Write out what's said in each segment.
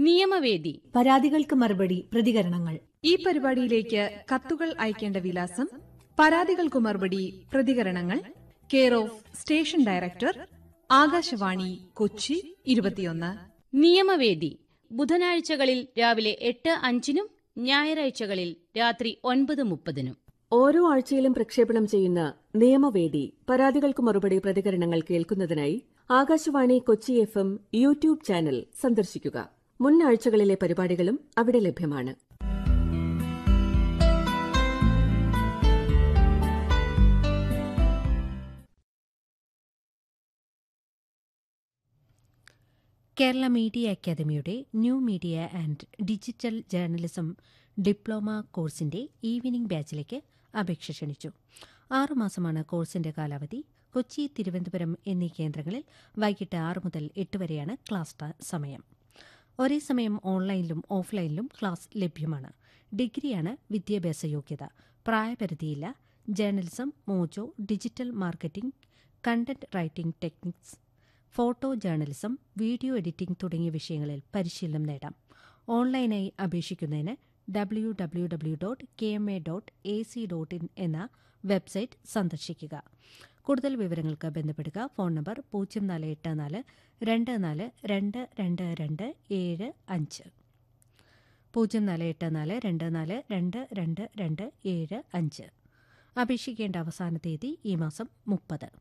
നിയമവേദി പരാതികൾക്ക് മറുപടി പ്രതികരണങ്ങൾ ഈ പരിപാടിയിലേക്ക് കത്തുകൾ അയക്കേണ്ട വിലാസം പരാതികൾക്കു മറുപടി പ്രതികരണങ്ങൾ care of station director Akashvani Kochi ഇരുപത്തിയൊന്ന് നിയമവേദി ബുധനാഴ്ചകളിൽ രാവിലെ എട്ട് അഞ്ചിനും ഞായറാഴ്ചകളിൽ രാത്രി ഒൻപത് മുപ്പതിനും ഓരോ ആഴ്ചയിലും പ്രക്ഷേപണം ചെയ്യുന്ന നിയമവേദി പരാതികൾക്ക് മറുപടി പ്രതികരണങ്ങൾ കേൾക്കുന്നതിനായി Akashvani Kochi F M YouTube channel സന്ദർശിക്കുക മുൻ ആഴ്ചകളിലെ പരിപാടികളും അവിടെ ലഭ്യമാണ് കേരള മീഡിയ അക്കാദമിയുടെ new media and digital journalism diploma കോഴ്സിന്റെ ഈവനിംഗ് ബാച്ചിലേക്ക് അപേക്ഷ ക്ഷണിച്ചു ആറുമാസമാണ് കോഴ്സിന്റെ കാലാവധി കൊച്ചി തിരുവനന്തപുരം എന്നീ കേന്ദ്രങ്ങളിൽ വൈകിട്ട് ആറ് മുതൽ എട്ട് വരെയാണ് ക്ലാസ് ട- സമയം ഒരേ സമയം ഓൺലൈനിലും ഓഫ്ലൈനിലും ക്ലാസ് ലഭ്യമാണ് ഡിഗ്രിയാണ് വിദ്യാഭ്യാസ യോഗ്യത പ്രായപരിധിയില്ല journalism mojo digital marketing content writing techniques photo journalism video editing തുടങ്ങിയ വിഷയങ്ങളിൽ പരിശീലനം നേടാം ഓൺലൈനായി അപേക്ഷിക്കുന്നതിന് W W W dot K M A dot A C dot in എന്ന വെബ്സൈറ്റ് സന്ദർശിക്കുക കൂടുതൽ വിവരങ്ങൾക്ക് ബന്ധപ്പെടുക ഫോൺ നമ്പർ പൂജ്യം നാല് എട്ട് നാല് രണ്ട് നാല് രണ്ട് രണ്ട് രണ്ട് ഏഴ് അഞ്ച് പൂജ്യം നാല് എട്ട് നാല് രണ്ട് നാല് രണ്ട് രണ്ട് രണ്ട് ഏഴ് അഞ്ച് അപേക്ഷിക്കേണ്ട അവസാന തീയതി ഈ മാസം മുപ്പത്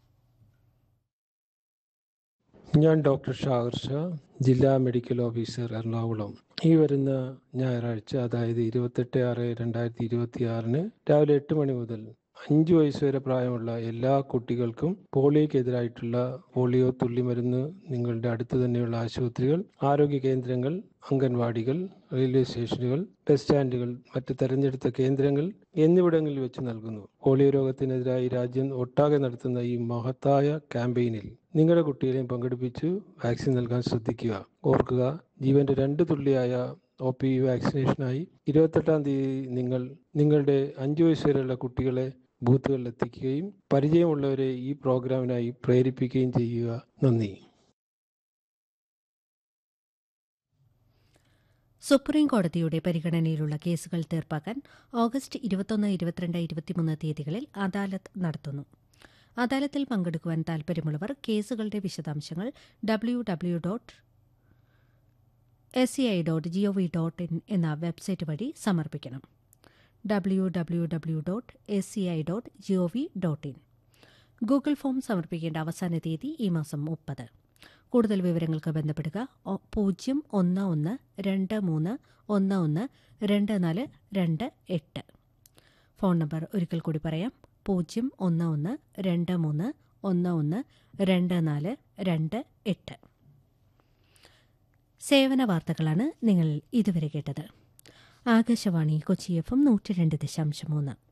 ഞാൻ ഡോക്ടർ ഷാഹിർ ഷാ ജില്ലാ മെഡിക്കൽ ഓഫീസർ എറണാകുളം ഈ വരുന്ന ഞായറാഴ്ച അതായത് ഇരുപത്തെട്ട് ആറ് രണ്ടായിരത്തി ഇരുപത്തി ആറിന് രാവിലെ എട്ട് മണി മുതൽ അഞ്ച് വയസ്സ് വരെ പ്രായമുള്ള എല്ലാ കുട്ടികൾക്കും പോളിയോക്കെതിരായിട്ടുള്ള പോളിയോ തുള്ളിമരുന്ന് നിങ്ങളുടെ അടുത്ത് തന്നെയുള്ള ആശുപത്രികൾ ആരോഗ്യ കേന്ദ്രങ്ങൾ അംഗൻവാടികൾ റെയിൽവേ സ്റ്റേഷനുകൾ ബസ് സ്റ്റാൻഡുകൾ മറ്റ് തെരഞ്ഞെടുത്ത കേന്ദ്രങ്ങൾ എന്നിവിടങ്ങളിൽ വെച്ച് നൽകുന്നു പോളിയോ രോഗത്തിനെതിരായി രാജ്യം ഒട്ടാകെ നടത്തുന്ന ഈ മഹത്തായ ക്യാമ്പയിനിൽ നിങ്ങളുടെ കുട്ടികളെയും പങ്കെടുപ്പിച്ച് വാക്സിൻ നൽകാൻ ശ്രദ്ധിക്കുക ഓർക്കുക ജീവന്റെ രണ്ട് തുള്ളിയായ ഒ പി വാക്സിനേഷനായി ഇരുപത്തെട്ടാം തീയതി നിങ്ങൾ നിങ്ങളുടെ അഞ്ചു വയസ്സ് വരെയുള്ള കുട്ടികളെ ബൂത്തുകളിൽ എത്തിക്കുകയും പരിചയമുള്ളവരെ ഈ പ്രോഗ്രാമിനായി പ്രേരിപ്പിക്കുകയും ചെയ്യുക നന്ദി സുപ്രീം കോടതിയുടെ പരിഗണനയിലുള്ള കേസുകൾ തീർപ്പാക്കാൻ ഓഗസ്റ്റ് ഇരുപത്തൊന്ന് ഇരുപത്തിരണ്ട് ഇരുപത്തിമൂന്ന് തീയതികളിൽ അദാലത്ത് നടത്തുന്നു അദാലത്തിൽ പങ്കെടുക്കുവാൻ താൽപ്പര്യമുള്ളവർ കേസുകളുടെ വിശദാംശങ്ങൾ W W dot S C I dot G O V dot in എന്ന വെബ്സൈറ്റ് വഴി സമർപ്പിക്കണം W W W dot S C I dot G O V dot in Google form സമർപ്പിക്കേണ്ട അവസാന തീയതി ഈ മാസം മുപ്പത് കൂടുതൽ വിവരങ്ങൾക്ക് ബന്ധപ്പെടുക ഒ- പൂജ്യം ഒന്ന് ഒന്ന് രണ്ട് മൂന്ന് ഒന്ന് ഒന്ന് രണ്ട് നാല് രണ്ട് എട്ട് ഫോൺ നമ്പർ ഒരിക്കൽ കൂടി പറയാം പൂജ്യം ഒന്ന് ഒന്ന് രണ്ട് മൂന്ന് ഒന്ന് ഒന്ന് രണ്ട് നാല് രണ്ട് എട്ട് സേവന വാർത്തകളാണ് നിങ്ങൾ ഇതുവരെ കേട്ടത് ആകാശവാണി കൊച്ചി എഫ് എം നൂറ്റി രണ്ട് ദശാംശം മൂന്ന്